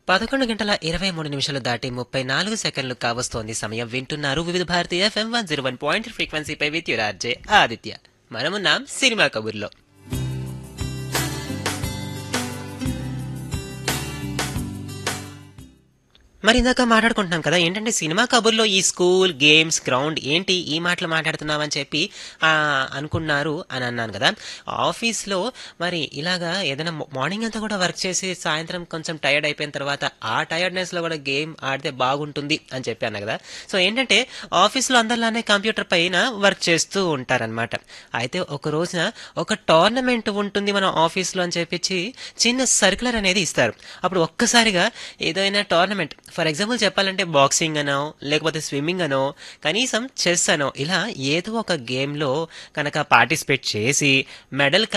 పదకొండు గంటల ఇరవై మూడు నిమిషాలు దాటి ముప్పై నాలుగు సెకండ్లు కావస్తోంది సమయం వింటున్నారు Vividh Bharati FM one zero one point ఫ్రీక్వెన్సీపై విత్ యురార్జే ఆదిత్య మనమున్నాం సినిమా కబుర్లో మరి ఇందాక మాట్లాడుకుంటున్నాం కదా ఏంటంటే సినిమా కబుర్లో ఈ స్కూల్ గేమ్స్ గ్రౌండ్ ఏంటి ఈ మాటలు మాట్లాడుతున్నావని చెప్పి ఆ, అనుకున్నారు అని అన్నాను కదా ఆఫీస్లో మరి ఇలాగా ఏదైనా మార్నింగ్ అంతా కూడా వర్క్ చేసి సాయంత్రం కొంచెం టైర్డ్ అయిపోయిన తర్వాత ఆ టైర్డ్నెస్లో కూడా గేమ్ ఆడితే బాగుంటుంది అని చెప్పి అన్నా కదా సో ఏంటంటే ఆఫీస్లో అందరిలానే కంప్యూటర్ పైన వర్క్ చేస్తూ ఉంటారనమాట అయితే ఒక రోజున ఒక టోర్నమెంట్ ఉంటుంది మన ఆఫీస్లో అని చెప్పించి చిన్న సర్కులర్ అనేది ఇస్తారు అప్పుడు ఒక్కసారిగా ఏదైనా టోర్నమెంట్ ఫర్ ఎగ్జాంపుల్ చెప్పాలంటే బాక్సింగ్ అనో లేకపోతే స్విమ్మింగ్ అనో కనీసం చెస్ అనో ఇలా ఏదో ఒక గేమ్లో కనుక పార్టిసిపేట్ చేసి మెడల్